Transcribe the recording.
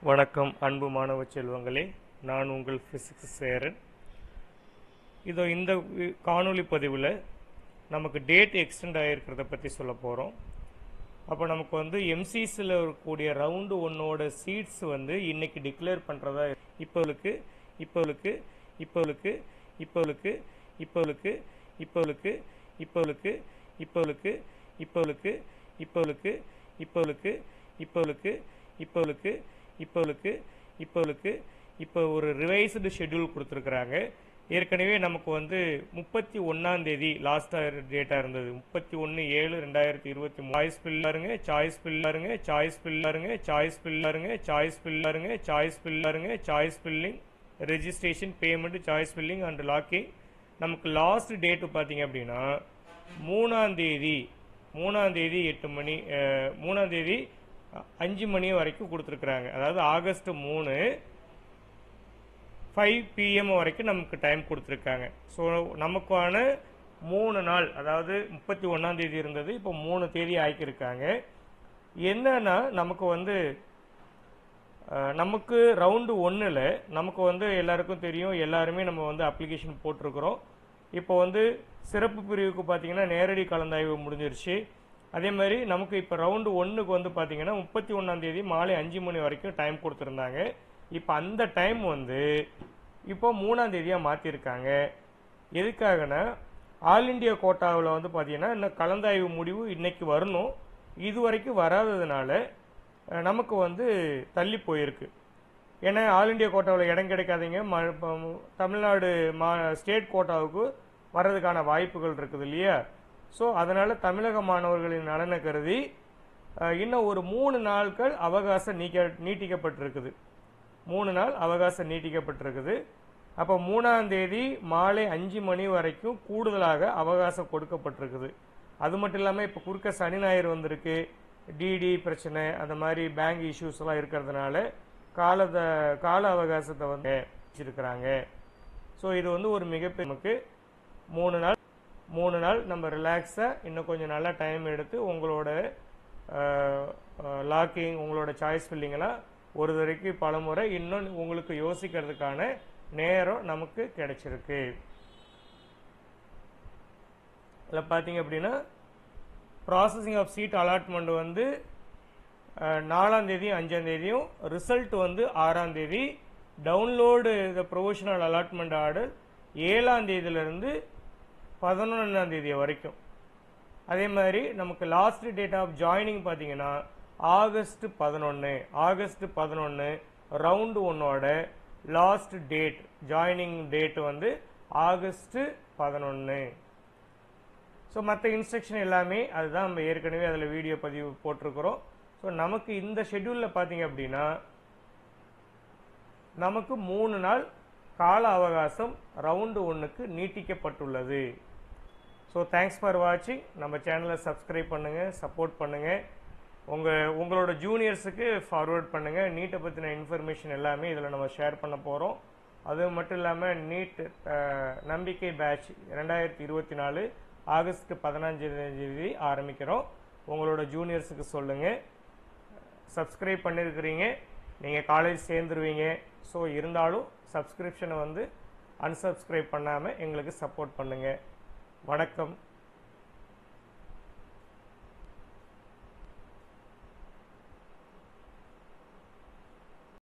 வணக்கம் அன்பு மாணவ செல்வங்களே நான் உங்கள் பிசிக்ஸ் சேரன் இதோ இந்த வி- காணொளி பதிவில் நமக்கு டேட் எக்ஸ்டெண்ட் ஆகிருக்கிறத பற்றி சொல்ல போகிறோம் அப்போ நமக்கு வந்து எம்சிஸில் இருக்கக்கூடிய ரவுண்டு ஒன்னோட சீட்ஸ் வந்து இன்னைக்கு டிக்ளேர் பண்ணுறதா இப்போவுக்கு இப்போவுக்கு இப்போவுக்கு இப்போவுக்கு இப்போவுக்கு இப்போவுக்கு இப்போவுக்கு இப்போவுக்கு இப்போவுக்கு இப்போவுக்கு இப்போவுக்கு இப்போவுக்கு இப்போவுக்கு இப்போவுக்கு இப்போவுக்கு இப்போ ஒரு ரிவைஸ்டு ஷெட்யூல் கொடுத்துருக்குறாங்க ஏற்கனவே நமக்கு வந்து முப்பத்தி ஒன்னாம் தேதி லாஸ்ட்டாக டேட்டா இருந்தது முப்பத்தி ஒன்று ஏழு ரெண்டாயிரத்தி இருபத்தி மூணு சாய்ஸ் பில்லாருங்க சாய்ஸ் பில்லாருங்க சாய்ஸ் பில்லாருங்க சாய்ஸ் பில்லாருங்க சாய்ஸ் பில்லாருங்க சாய்ஸ் பில்லாருங்க choice filling registration payment choice filling and locking நமக்கு லாஸ்ட் டேட்டு பார்த்தீங்க அப்படின்னா மூணாம் தேதி மூணாம் தேதி எட்டு மணி அஹ், மூணாம் தேதி அ- அஞ்சு மணி வரைக்கும் கொடுத்துருக்குறாங்க அதாவது ஆகஸ்ட் மூணு ஃபைவ் பிஎம் வரைக்கும் நமக்கு டைம் கொடுத்துருக்காங்க ஸோ நமக்கான மூணு நாள் அதாவது முப்பத்தி ஒன்றாம் தேதி இருந்தது இப்போ மூணு தேதி ஆக்கியிருக்காங்க என்னன்னா நமக்கு வந்து அஹ், நமக்கு ரவுண்டு ஒன்றில் நமக்கு வந்து எல்லாருக்கும் தெரியும் எல்லாருமே நம்ம வந்து அப்ளிகேஷன் போட்டிருக்கிறோம் இப்போ வந்து சிறப்பு பிரிவுக்கு பார்த்தீங்கன்னா நேரடி கலந்தாய்வு முடிஞ்சிருச்சு அதே மாதிரி நமக்கு இப்போ ரவுண்டு ஒன்றுக்கு வந்து பார்த்தீங்கன்னா முப்பத்தி ஒன்றாம் தேதி மாலை அஞ்சு மணி வரைக்கும் டைம் கொடுத்துருந்தாங்க இப்போ அந்த டைம் வந்து இப்போ மூணாம் தேதியாக மாற்றிருக்காங்க எதுக்காகனா ஆல் இண்டியா கோட்டாவில் வந்து பார்த்தீங்கன்னா இன்னும் கலந்தாய்வு முடிவு இன்னைக்கு வரணும் இது வரைக்கும் வராததுனால அஹ், நமக்கு வந்து தள்ளி போயிருக்கு ஏன்னா ஆல் இண்டியா கோட்டாவில் இடம் கிடைக்காதீங்க ம- இப்ப தமிழ்நாடு மா ஸ்டேட் கோட்டாவுக்கு வர்றதுக்கான வாய்ப்புகள் இருக்குது இல்லையா ஸோ அதனால தமிழக மாணவர்களின் நலனை கருதி அஹ், இன்னும் ஒரு மூணு நாட்கள் அவகாசம் நீக்க நீட்டிக்கப்பட்டிருக்குது மூணு நாள் அவகாசம் நீட்டிக்கப்பட்டிருக்குது அப்போ மூணாம் தேதி மாலை அஞ்சு மணி வரைக்கும் கூடுதலாக அவகாசம் கொடுக்கப்பட்டிருக்குது அது மட்டும் இல்லாமல் இப்போ குறுக்க சனி ஞாயிறு வந்திருக்கு டிடி பிரச்சனை அந்த மாதிரி பேங்க் இஷ்யூஸ் எல்லாம் இருக்கிறதுனால காலத கால அவகாசத்தை வந்து வச்சிருக்கிறாங்க ஸோ இது வந்து ஒரு மிகப்பெரிய நமக்கு மூணு நாள் மூணு நாள் நம்ம ரிலாக்ஸாக இன்னும் கொஞ்சம் நல்லா டைம் எடுத்து உங்களோட லாக்கிங் உங்களோட சாய்ஸ் ஃபில்லிங்கெல்லாம் ஒரு தடவைக்கு பல முறை இன்னும் உங்களுக்கு யோசிக்கிறதுக்கான நேரம் நமக்கு கிடைச்சிருக்கு இதில் பார்த்தீங்க அப்படின்னா ப்ராசஸிங் ஆஃப் சீட் அலாட்மெண்ட் வந்து அஹ், நாலாம் தேதியும் அஞ்சாம் தேதியும் ரிசல்ட் வந்து ஆறாம் தேதி download the provisional allotment order ஏழாம் தேதியிலிருந்து பதினொன்றாம் தேதி வரைக்கும் அதே மாதிரி நமக்கு லாஸ்ட் டேட் ஆஃப் ஜாயினிங் பார்த்தீங்கன்னா ஆகஸ்ட் பதினொன்று ஆகஸ்ட் பதினொன்று ரவுண்டு ஒன்னோட லாஸ்ட் டேட் ஜாயினிங் டேட் வந்து ஆகஸ்ட் பதினொன்று ஸோ மற்ற இன்ஸ்ட்ரக்ஷன் எல்லாமே அதுதான் நம்ம ஏற்கனவே அதில் வீடியோ பதிவு போட்டிருக்கிறோம் ஸோ நமக்கு இந்த ஷெட்யூலில் பார்த்தீங்க அப்படின்னா நமக்கு மூணு நாள் கால அவகாசம் ரவுண்டு ஒன்றுக்கு நீட்டிக்கப்பட்டுள்ளது ஸோ தேங்க்ஸ் ஃபார் வாட்சிங் நம்ம சேனலை சப்ஸ்கிரைப் பண்ணுங்கள் சப்போர்ட் பண்ணுங்கள் உங்கள் உங்களோட ஜூனியர்ஸுக்கு ஃபார்வர்ட் பண்ணுங்கள் நீட்டை பற்றின இன்ஃபர்மேஷன் எல்லாமே இதில் நம்ம ஷேர் பண்ண போகிறோம் அது மட்டும் இல்லாமல் நீட் நம்பிக்கை பேட்ச் ரெண்டாயிரத்தி இருபத்தி நாலு ஆகஸ்ட் பதினஞ்சாம் தேதி ஆரம்பிக்கிறோம் உங்களோட ஜூனியர்ஸுக்கு சொல்லுங்கள் சப்ஸ்கிரைப் பண்ணியிருக்கிறீங்க நீங்கள் காலேஜ் சேர்ந்துருவீங்க ஸோ இருந்தாலும் சப்ஸ்கிரிப்ஷனை வந்து unsubscribe பண்ணாமல் எங்களுக்கு சப்போர்ட் பண்ணுங்கள் வணக்கம்